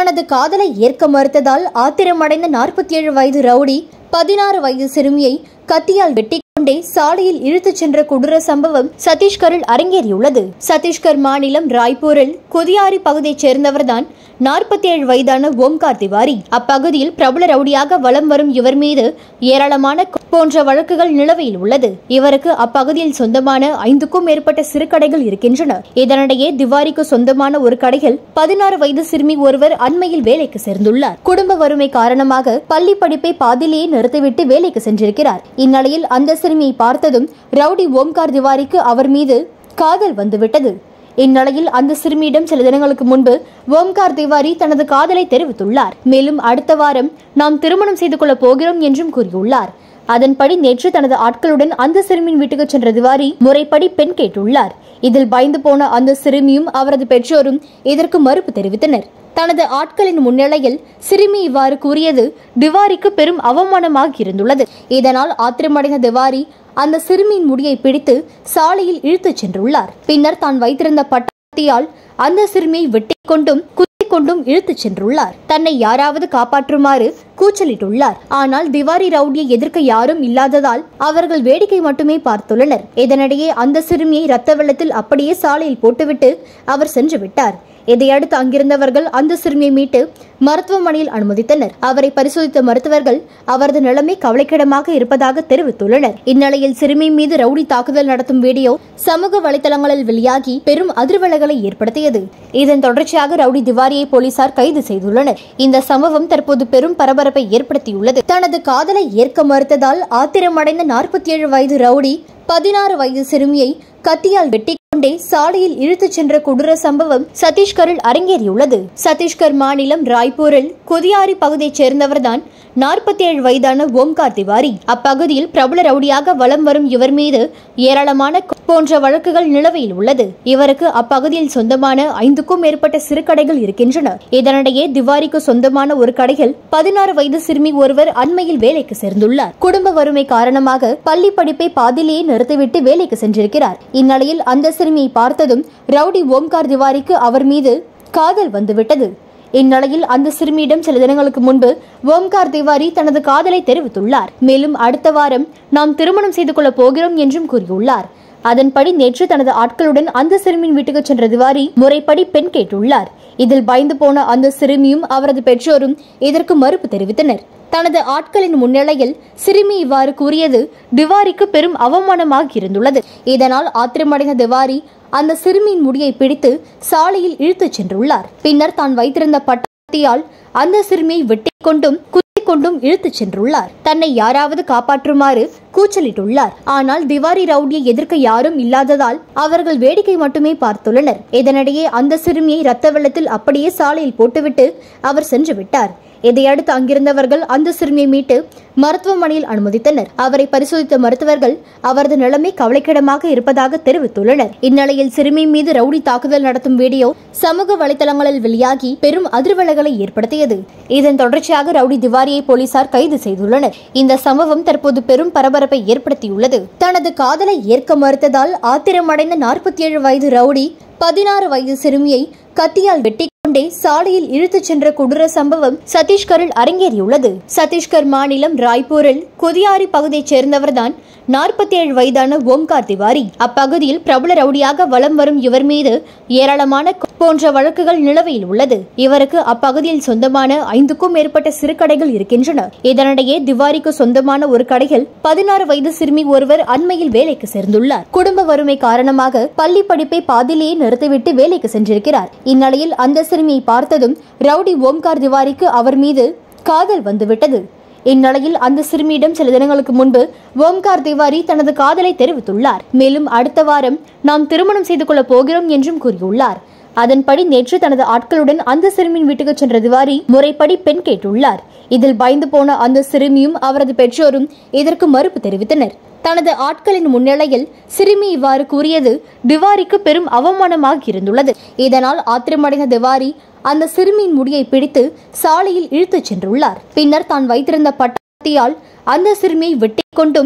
தனது காதலை ஏற்க மறுத்ததால் ஆத்திரமடைந்த நாற்பத்தி ஏழு வயது ரவுடி பதினாறு வயது சிறுமியை கத்தியால் வெட்டி கொண்டே சாலையில் இழுத்துச் சென்ற கொடூர சம்பவம் சத்தீஸ்கரில் அரங்கேறியுள்ளது சத்தீஸ்கர் மாநிலம் ராய்ப்பூரில் கொதியாரி பகுதியைச் சேர்ந்தவர்தான் நாற்பத்தி ஏழு வயதான ஓம்கார் திவாரி அப்பகுதியில் பிரபல ரவுடியாக வலம் வரும் இவர் மீது ஏராளமான கொ- போன்ற வழக்குகள் நிலுவையில் உள்ளது இவருக்கு அப்பகுதியில் சொந்தமான ஐந்துக்கும் மேற்பட்ட சிறு கடைகள் இருக்கின்றன இதனிடையே திவாரிக்கு சொந்தமான ஒரு கடையில் பதினாறு வயது சிறுமி ஒருவர் அண்மையில் வேலைக்கு சேர்ந்துள்ளார் குடும்ப வறுமை காரணமாக பள்ளி படிப்பை பாதியிலேயே நிறுத்திவிட்டு வேலைக்கு சென்றிருக்கிறார் இந்நிலையில் அந்த சிறுமியை பார்த்ததும் ரவுடி ஓம்கார் திவாரிக்கு அவர் மீது காதல் வந்துவிட்டது இந்நிலையில் அந்த சிறுமியிடம் சில தினங்களுக்கு முன்பு ஓம்கார் திவாரி தனது காதலை தெரிவித்துள்ளார் மேலும் அடுத்த வாரம் நாம் திருமணம் செய்து கொள்ளப் போகிறோம் என்றும் கூறியுள்ளார் அதன்படி நேற்று தனது ஆட்களுடன் அந்த சிறுமியின் வீட்டுக்கு சென்ற திவாரி முறைப்படி பெண் கேட்டுள்ளார் இதில் பயந்து போன அந்த சிறுமியும் அவரது பெற்றோரும் இதற்கு மறுப்பு தெரிவித்தனர் தனது ஆட்களின் முன்னிலையில் சிறுமி இவ்வாறு கூறியது திவாரிக்கு பெரும் அவமானமாக இருந்துள்ளது இதனால் ஆத்திரமடைந்த திவாரி அந்த சிறுமியின் முடியை பிடித்து சாலையில் இழுத்துச் சென்றுள்ளார் பின்னர் தான் வைத்திருந்த பட்டாத்தியால் அந்த சிறுமியை வெட்டிக் கொண்டும் குத்திக் கொண்டும் இழுத்துச் சென்றுள்ளார் தன்னை யாராவது காப்பாற்றுமாறு கூச்சலிட்டுள்ளார் ஆனால் திவாரி ரவுடியை எதிர்க்க யாரும் இல்லாததால் அவர்கள் வேடிக்கை மட்டுமே பார்த்துள்ளனர் இதனிடையே அந்த சிறுமியை ரத்த வெள்ளத்தில் அப்படியே சாலையில் போட்டுவிட்டு அவர் சென்று விட்டார் இதையடுத்து அங்கிருந்தவர்கள் அந்த சிறுமியை மீட்டு மருத்துவமனையில் அனுமதித்தனர் அவரை பரிசோதித்த மருத்துவர்கள் அவரது நிலைமை கவலைக்கிடமாக இருப்பதாக தெரிவித்துள்ளனர் இந்நிலையில் சிறுமி மீது ரவுடி தாக்குதல் நடத்தும் வீடியோ சமூக வலைதளங்களில் வெளியாகி பெரும் அதிர்வலைகளை ஏற்படுத்தியது இதன் தொடர்ச்சியாக ரவுடி திவாரியை போலீசார் கைது செய்துள்ளனர் இந்த சம்பவம் தற்போது பெரும் பரபரப்பை ஏற்படுத்தியுள்ளது தனது காதலை ஏற்க மறுத்ததால் ஆத்திரமடைந்த நாற்பத்தி ஏழு வயது ரவுடி பதினாறு வயது சிறுமியை கத்தியால் வெட்டி கொண்டே சாலையில் இழுத்துச் சென்ற கொடூர சம்பவம் சத்தீஸ்கரில் அரங்கேறியுள்ளது சத்தீஸ்கர் மாநிலம் ராய்ப்பூரில் கொதியாரி பகுதியைச் சேர்ந்தவர்தான் நாற்பத்தி ஏழு வயதான ஓம்கார் திவாரி அப்பகுதியில் பிரபல ரவுடியாக வலம் வரும் இவர் மீது ஏராளமான கொ- போன்ற வழக்குகள் நிலுவையில் உள்ளது இவருக்கு அப்பகுதியில் சொந்தமான ஐந்துக்கும் மேற்பட்ட சிறு கடைகள் இருக்கின்றன இதனிடையே திவாரிக்கு சொந்தமான ஒரு கடையில் பதினாறு வயது சிறுமி ஒருவர் அண்மையில் வேலைக்கு சேர்ந்துள்ளார் குடும்ப வறுமை காரணமாக பள்ளி படிப்பை பாதியிலேயே நிறுத்திவிட்டு வேலைக்கு சென்றிருக்கிறார் இந்நிலையில் அந்த சிறுமியை பார்த்ததும் ரவுடி ஓம்கார் திவாரிக்கு அவர் மீது காதல் வந்துவிட்டது இந்நிலையில் அந்த சிறுமியிடம் சில தினங்களுக்கு முன்பு ஓம்கார் திவாரி தனது காதலை தெரிவித்துள்ளார் மேலும் அடுத்த வாரம் நாம் திருமணம் செய்து கொள்ளப் போகிறோம் என்றும் கூறியுள்ளார் அதன்படி நேற்று தனது ஆட்களுடன் அந்த சிறுமியின் வீட்டுக்கு சென்ற திவாரி முறைப்படி பெண் கேட்டுள்ளார் இதில் பயந்து போன அந்த சிறுமியும் அவரது பெற்றோரும் இதற்கு மறுப்பு தெரிவித்தனர் தனது ஆட்களின் முன்னிலையில் சிறுமி இவ்வாறு கூறியது திவாரிக்கு பெரும் அவமானமாக இருந்துள்ளது இதனால் ஆத்திரமடைந்த திவாரி அந்த சிறுமியின் முடியை பிடித்து சாலையில் இழுத்துச் சென்றுள்ளார் பின்னர் தான் வைத்திருந்த பட்டாத்தியால் அந்த சிறுமியை வெட்டிக் கொண்டும் குத்திக் கொண்டும் இழுத்துச் சென்றுள்ளார் தன்னை யாராவது காப்பாற்றுமாறு கூச்சலிட்டுள்ளார் ஆனால் திவாரி ரவுடியை எதிர்க்க யாரும் இல்லாததால் அவர்கள் வேடிக்கை மட்டுமே பார்த்துள்ளனர் இதனிடையே அந்த சிறுமியை ரத்த வெள்ளத்தில் அப்படியே சாலையில் போட்டுவிட்டு அவர் சென்று விட்டார் இதையடுத்து அங்கிருந்தவர்கள் அந்த சிறுமியை மீட்டு மருத்துவமனையில் அனுமதித்தனர் அவரை பரிசோதித்த மருத்துவர்கள் அவரது நிலைமை கவலைக்கிடமாக இருப்பதாக தெரிவித்துள்ளனர் இந்நிலையில் சிறுமி மீது ரவுடி தாக்குதல் நடத்தும் வீடியோ சமூக வலைதளங்களில் வெளியாகி பெரும் அதிர்வலைகளை ஏற்படுத்தியது இதன் தொடர்ச்சியாக ரவுடி திவாரியை போலீசார் கைது செய்துள்ளனர் இந்த சம்பவம் தற்போது பெரும் பரபரப்பை ஏற்படுத்தியுள்ளது தனது காதலை ஏற்க மறுத்ததால் ஆத்திரமடைந்த நாற்பத்தி ஏழு வயது ரவுடி பதினாறு வயது சிறுமியை கத்தியால் வெட்டி கொண்டே சாலையில் இழுத்துச் சென்ற கொடூர சம்பவம் சத்தீஸ்கரில் அரங்கேறியுள்ளது சத்தீஸ்கர் மாநிலம் ராய்ப்பூரில் கொதியாரி பகுதியைச் சேர்ந்தவர்தான் நாற்பத்தி ஏழு வயதான ஓம்கார் திவாரி அப்பகுதியில் பிரபல ரவுடியாக வலம் வரும் இவர் மீது ஏராளமான கொ- போன்ற வழக்குகள் நிலுவையில் உள்ளது இவருக்கு அப்பகுதியில் சொந்தமான ஐந்துக்கும் மேற்பட்ட சிறு கடைகள் இருக்கின்றன இதனிடையே திவாரிக்கு சொந்தமான ஒரு கடையில் பதினாறு வயது சிறுமி ஒருவர் அண்மையில் வேலைக்கு சேர்ந்துள்ளார் குடும்ப வறுமை காரணமாக பள்ளி படிப்பை பாதியிலேயே நிறுத்திவிட்டு வேலைக்கு சென்றிருக்கிறார் இந்நிலையில் அந்த சிறுமியை பார்த்ததும் ரவுடி ஓம்கார் திவாரிக்கு அவர் மீது காதல் வந்துவிட்டது இந்நிலையில் அந்த சிறுமியிடம் சில தினங்களுக்கு முன்பு ஓம்கார் திவாரி தனது காதலை தெரிவித்துள்ளார் மேலும் அடுத்த வாரம் நாம் திருமணம் செய்து கொள்ளப் போகிறோம் என்றும் கூறியுள்ளார் அதன்படி நேற்று தனது ஆட்களுடன் அந்த சிறுமியின் வீட்டுக்கு சென்ற திவாரி முறைப்படி பெண் கேட்டுள்ளார் இதில் பயந்து போன அந்த சிறுமியும் அவரது பெற்றோரும் இதற்கு மறுப்பு தெரிவித்தனர் தனது ஆட்களின் முன்னிலையில் சிறுமி இவ்வாறு கூறியது திவாரிக்கு பெரும் அவமானமாக இருந்துள்ளது இதனால் ஆத்திரமடைந்த திவாரி அந்த சிறுமியின் முடியை பிடித்து சாலையில் இழுத்துச் சென்றுள்ளார் பின்னர் தான் வைத்திருந்த பட்டாத்தியால் அந்த சிறுமியை வெட்டிக் கொண்டும் குத்திக்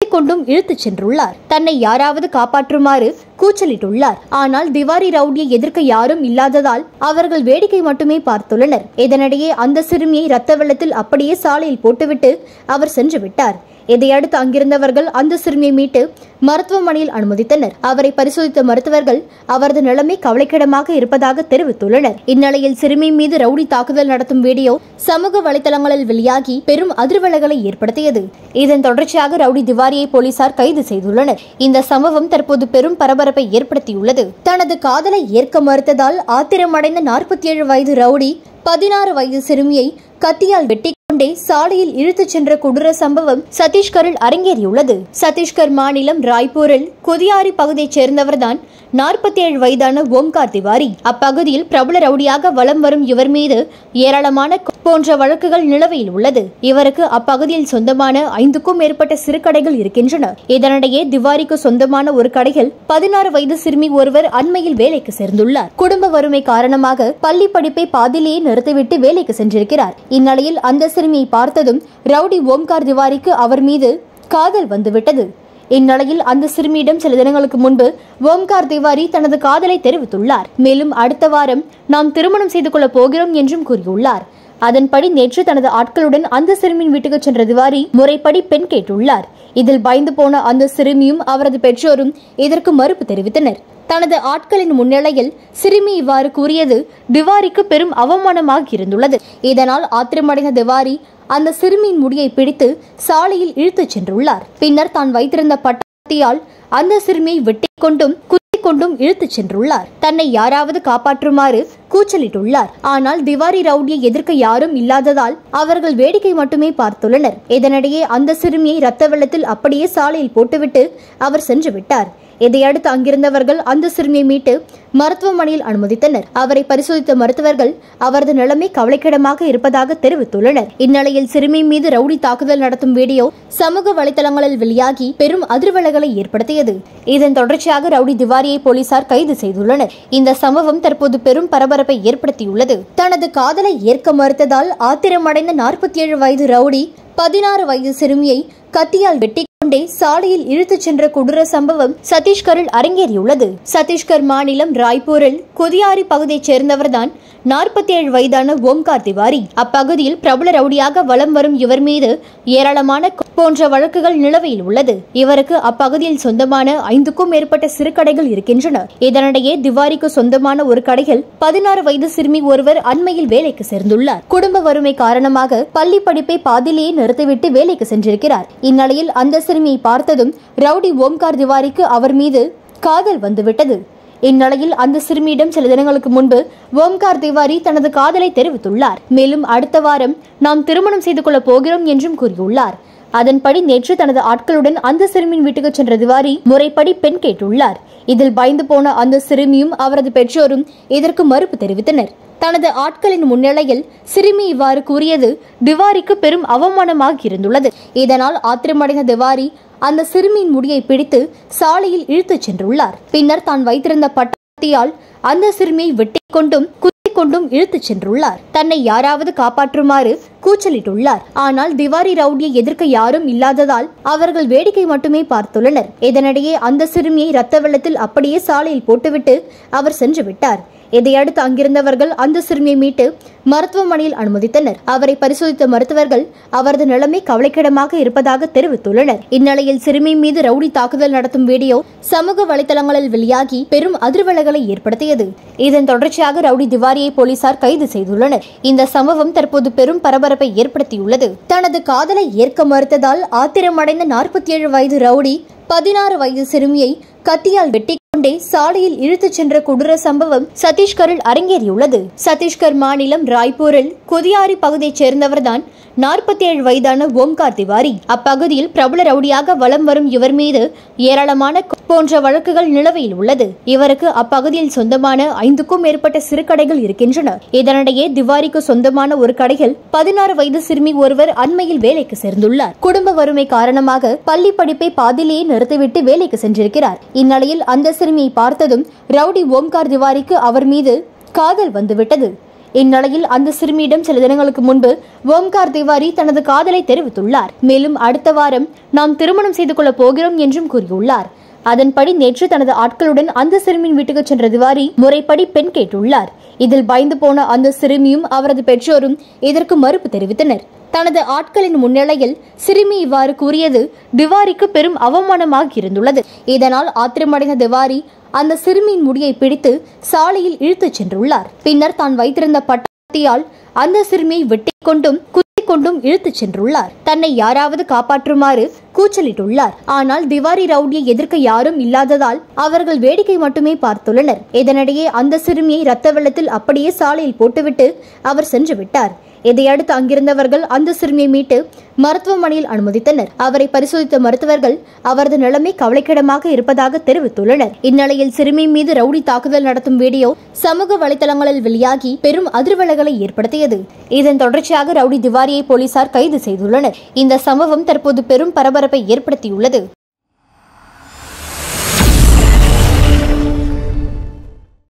குத்திக் கொண்டும் இழுத்துச் சென்றுள்ளார் தன்னை யாராவது காப்பாற்றுமாறு கூச்சலிட்டுள்ளார் ஆனால் திவாரி ரவுடியை எதிர்க்க யாரும் இல்லாததால் அவர்கள் வேடிக்கை மட்டுமே பார்த்துள்ளனர் இதனிடையே அந்த சிறுமியை ரத்த வெள்ளத்தில் அப்படியே சாலையில் போட்டுவிட்டு அவர் சென்று விட்டார் இதையடுத்து அங்கிருந்தவர்கள் அந்த சிறுமியை மீட்டு மருத்துவமனையில் அனுமதித்தனர் அவரை பரிசோதித்த மருத்துவர்கள் அவரது நிலைமை கவலைக்கிடமாக இருப்பதாக தெரிவித்துள்ளனர் இந்நிலையில் சிறுமி மீது ரவுடி தாக்குதல் நடத்தும் வீடியோ சமூக வலைதளங்களில் வெளியாகி பெரும் அதிர்வலைகளை ஏற்படுத்தியது இதன் தொடர்ச்சியாக ரவுடி திவாரியை போலீசார் கைது செய்துள்ளனர் இந்த சம்பவம் தற்போது பெரும் பரபரப்பை ஏற்படுத்தியுள்ளது தனது காதலை ஏற்க மறுத்ததால் ஆத்திரமடைந்த நாற்பத்தி ஏழு வயது ரவுடி பதினாறு வயது சிறுமியை கத்தியால் வெட்டி கொண்டே சாலையில் இழுத்துச் சென்ற கொடூர சம்பவம் சத்தீஸ்கரில் அரங்கேறியுள்ளது சத்தீஸ்கர் மாநிலம் ராய்ப்பூரில் கொதியாரி பகுதியைச் சேர்ந்தவர்தான் நாற்பத்தி ஏழு வயதான ஓம்கார் திவாரி அப்பகுதியில் பிரபல ரவுடியாக வலம் வரும் இவர் மீது ஏராளமான போன்ற வழக்குகள் நிலவையில் உள்ளது இவருக்கு அப்பகுதியில் சொந்தமான ஐந்துக்கும் மேற்பட்ட சிறு கடைகள் இருக்கின்றன இதனிடையே திவாரிக்கு சொந்தமான ஒரு கடையில் பதினாறு வயது சிறுமி ஒருவர் அண்மையில் வேலைக்கு சேர்ந்துள்ளார் குடும்ப வறுமை காரணமாக பள்ளி படிப்பை பாதியிலேயே நிறுத்திவிட்டு வேலைக்கு சென்றிருக்கிறார் இந்நிலையில் அந்த சிறுமியை பார்த்ததும் ரவுடி ஓம்கார் திவாரிக்கு அவர் மீது காதல் வந்துவிட்டது இந்நிலையில் அந்த சிறுமியிடம் சில தினங்களுக்கு முன்பு ஓம்கார் திவாரி தனது காதலை தெரிவித்துள்ளார் மேலும் அடுத்த வாரம் நாம் திருமணம் செய்து கொள்ளப் போகிறோம் என்றும் கூறியுள்ளார் அதன்படி நேற்று தனது ஆட்களுடன் அந்த சிறுமியின் வீட்டுக்கு சென்ற திவாரி முறைப்படி பெண் கேட்டுள்ளார் இதில் பயந்து போன அந்த சிறுமியும் அவரது பெற்றோரும் இதற்கு மறுப்பு தெரிவித்தனர் தனது ஆட்களின் முன்னிலையில் சிறுமி இவ்வாறு கூறியது திவாரிக்கு பெரும் அவமானமாக இருந்துள்ளது இதனால் ஆத்திரமடைந்த திவாரி அந்த சிறுமியின் முடியை பிடித்து சாலையில் இழுத்துச் சென்றுள்ளார் பின்னர் தான் வைத்திருந்த பட்டாத்தியால் அந்த சிறுமியை வெட்டிக் கொண்டும் குத்திக் கொண்டும் இழுத்துச் சென்றுள்ளார் தன்னை யாராவது காப்பாற்றுமாறு கூச்சலிட்டுள்ளார் ஆனால் திவாரி ரவுடியை எதிர்க்க யாரும் இல்லாததால் அவர்கள் வேடிக்கை மட்டுமே பார்த்துள்ளனர் இதனிடையே அந்த சிறுமியை ரத்த வெள்ளத்தில் அப்படியே சாலையில் போட்டுவிட்டு அவர் சென்று விட்டார் இதையடுத்து அங்கிருந்தவர்கள் அந்த சிறுமியை மீட்டு மருத்துவமனையில் அனுமதித்தனர் அவரை பரிசோதித்த மருத்துவர்கள் அவரது நிலைமை கவலைக்கிடமாக இருப்பதாக தெரிவித்துள்ளனர் இந்நிலையில் சிறுமி மீது ரவுடி தாக்குதல் நடத்தும் வீடியோ சமூக வலைதளங்களில் வெளியாகி பெரும் அதிர்வலைகளை ஏற்படுத்தியது இதன் தொடர்ச்சியாக ரவுடி திவாரியை போலீசார் கைது செய்துள்ளனர் இந்த சம்பவம் தற்போது பெரும் பரபரப்பை ஏற்படுத்தியுள்ளது தனது காதலை ஏற்க மறுத்ததால் ஆத்திரமடைந்த நாற்பத்தி ஏழு வயது ரவுடி பதினாறு வயது சிறுமியை கத்தியால் வெட்டி கொண்டே சாலையில் இழுத்துச் சென்ற கொடூர சம்பவம் சத்தீஸ்கரில் அரங்கேறியுள்ளது சத்தீஸ்கர் மாநிலம் ராய்ப்பூரில் கொதியாரி பகுதியைச் சேர்ந்தவர்தான் நாற்பத்தி ஏழு வயதான ஓம்கார் திவாரி அப்பகுதியில் பிரபல ரவுடியாக வலம் வரும் இவர் மீது ஏராளமான போன்ற வழக்குகள் நிலவையில் உள்ளது இவருக்கு அப்பகுதியில் சொந்தமான ஐந்துக்கும் மேற்பட்ட சிறு கடைகள் இருக்கின்றன இதனிடையே திவாரிக்கு சொந்தமான ஒரு கடையில் பதினாறு வயது சிறுமி ஒருவர் அண்மையில் வேலைக்கு சேர்ந்துள்ளார் குடும்ப வறுமை காரணமாக பள்ளி படிப்பை பாதியிலேயே நிறுத்திவிட்டு வேலைக்கு சென்றிருக்கிறார் இந்நிலையில் அந்த சிறுமியை பார்த்ததும் ரவுடி ஓம்கார் திவாரிக்கு அவர் மீது காதல் வந்துவிட்டது இந்நிலையில் அந்த சிறுமியிடம் சில தினங்களுக்கு முன்பு ஓம்கார் திவாரி தனது காதலை தெரிவித்துள்ளார் மேலும் அடுத்த வாரம் நாம் திருமணம் செய்து கொள்ளப் போகிறோம் என்றும் கூறியுள்ளார் அதன்படி நேற்று தனது ஆட்களுடன் அந்த சிறுமியின் வீட்டுக்கு சென்ற திவாரி முறைப்படி பெண் கேட்டுள்ளார் இதில் பயந்து போன அந்த சிறுமியும் அவரது பெற்றோரும் இதற்கு மறுப்பு தெரிவித்தனர் தனது ஆட்களின் முன்னிலையில் சிறுமி இவ்வாறு கூறியது திவாரிக்கு பெரும் அவமானமாக இருந்துள்ளது இதனால் ஆத்திரமடைந்த திவாரி அந்த சிறுமியின் முடியை பிடித்து சாலையில் இழுத்துச் சென்றுள்ளார் பின்னர் தான் வைத்திருந்த பட்டாத்தியால் அந்த சிறுமியை வெட்டிக் கொண்டும் குத்திக் கொண்டும் இழுத்துச் சென்றுள்ளார் தன்னை யாராவது காப்பாற்றுமாறு கூச்சலிட்டுள்ளார் ஆனால் திவாரி ரவுடியை எதிர்க்க யாரும் இல்லாததால் அவர்கள் வேடிக்கை மட்டுமே பார்த்துள்ளனர் இதனிடையே அந்த சிறுமியை ரத்த வெள்ளத்தில் அப்படியே சாலையில் போட்டுவிட்டு அவர் சென்று விட்டார் இதையடுத்து அங்கிருந்தவர்கள் அந்த சிறுமியை மீட்டு மருத்துவமனையில் அனுமதித்தனர் அவரை பரிசோதித்த மருத்துவர்கள் அவரது நிலைமை கவலைக்கிடமாக இருப்பதாக தெரிவித்துள்ளனர் இந்நிலையில் சிறுமி மீது ரவுடி தாக்குதல் நடத்தும் வீடியோ சமூக வலைதளங்களில் வெளியாகி பெரும் அதிர்வலைகளை ஏற்படுத்தியது இதன் தொடர்ச்சியாக ரவுடி திவாரியை போலீசார் கைது செய்துள்ளனர் இந்த சம்பவம் தற்போது பெரும் பரபரப்பை ஏற்படுத்தியுள்ளது தனது காதலை ஏற்க மறுத்ததால் ஆத்திரமடைந்த நாற்பத்தி ஏழு வயது ரவுடி பதினாறு வயது சிறுமியை கத்தியால் வெட்டி கொண்டே சாலையில் இழுத்துச் சென்ற கொடூர சம்பவம் சத்தீஸ்கரில் அரங்கேறியுள்ளது சத்தீஸ்கர் மாநிலம் ராய்ப்பூரில் கொதியாரி பகுதியைச் சேர்ந்தவர்தான் நாற்பத்தி ஏழு வயதான ஓம்கார் திவாரி அப்பகுதியில் பிரபல ரவுடியாக வலம் வரும் இவர் மீது ஏராளமான போன்ற வழக்குகள் நிலவையில் உள்ளது இவருக்கு அப்பகுதியில் சொந்தமான ஐந்துக்கும் மேற்பட்ட சிறு கடைகள் இருக்கின்றன இதனிடையே திவாரிக்கு சொந்தமான ஒரு கடையில் பதினாறு வயது சிறுமி ஒருவர் அண்மையில் வேலைக்கு சேர்ந்துள்ளார் குடும்ப வறுமை காரணமாக பள்ளி படிப்பை பாதியிலேயே நிறுத்திவிட்டு வேலைக்கு சென்றிருக்கிறார் இந்நிலையில் அந்த சிறுமியை பார்த்ததும் ரவுடி ஓம்கார் திவாரிக்கு அவர் மீது காதல் வந்துவிட்டது இந்நிலையில் அந்த சிறுமியிடம் சில தினங்களுக்கு முன்பு ஓம்கார் திவாரி தனது காதலை தெரிவித்துள்ளார் மேலும் அடுத்த வாரம் நாம் திருமணம் செய்து கொள்ளப் போகிறோம் என்றும் கூறியுள்ளார் அதன்படி நேற்று தனது ஆட்களுடன் அந்த சிறுமியின் வீட்டுக்கு சென்ற திவாரி முறைப்படி பெண் கேட்டுள்ளார் இதில் பயந்து போன அந்த சிறுமியும் அவரது பெற்றோரும் இதற்கு மறுப்பு தெரிவித்தனர் தனது ஆட்களின் முன்னிலையில் சிறுமி இவ்வாறு கூறியது திவாரிக்கு பெரும் அவமானமாக இருந்துள்ளது இதனால் ஆத்திரமடைந்த திவாரி அந்த சிறுமியின் முடியை பிடித்து சாலையில் இழுத்துச் சென்றுள்ளார் பின்னர் தான் வைத்திருந்த பட்டாத்தியால் அந்த சிறுமியை வெட்டிக் கொண்டும் குத்திக் கொண்டும் இழுத்துச் சென்றுள்ளார் தன்னை யாராவது காப்பாற்றுமாறு கூச்சலிட்டுள்ளார் ஆனால் திவாரி ரவுடியை எதிர்க்க யாரும் இல்லாததால் அவர்கள் வேடிக்கை மட்டுமே பார்த்துள்ளனர் இதனிடையே அந்த சிறுமியை ரத்த வெள்ளத்தில் அப்படியே சாலையில் போட்டுவிட்டு அவர் சென்று விட்டார் இதையடுத்து அங்கிருந்தவர்கள் அந்த சிறுமியை மீட்டு மருத்துவமனையில் அனுமதித்தனர் அவரை பரிசோதித்த மருத்துவர்கள் அவரது நிலைமை கவலைக்கிடமாக இருப்பதாக தெரிவித்துள்ளனர் இந்நிலையில் சிறுமி மீது ரவுடி தாக்குதல் நடத்தும் வீடியோ சமூக வலைதளங்களில் வெளியாகி பெரும் அதிர்வலைகளை ஏற்படுத்தியது இதன் தொடர்ச்சியாக ரவுடி திவாரியை போலீசார் கைது செய்துள்ளனர் இந்த சம்பவம் தற்போது பெரும் பரபரப்பை ஏற்படுத்தியுள்ளது